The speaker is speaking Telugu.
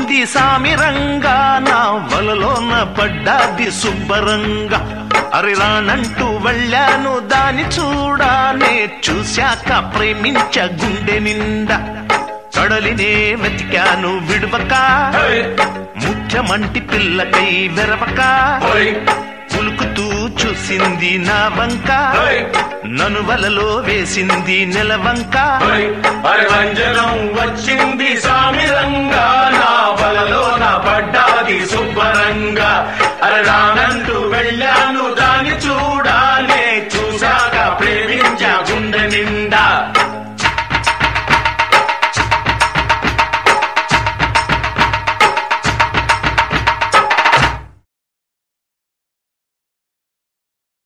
వచ్చింది సామిరంగా నా వలలోన పడ్డాది శుభ్రంగా అరి రానంటూ వెళ్ళాను దాని చూడానే చూశాక ప్రేమించ గుండె నిండా కడలినే వెతికాను విడువక ముఖ్యమంటి పిల్లకై వెరవక పులుకుతూ చూసింది నా వంక నను వలలో వేసింది నెలవంక పరివంజనం వచ్చింది సామిరంగా నా వలలో నా పడ్డాది శుభ్రంగా అరే రానంటూ వెళ్ళాను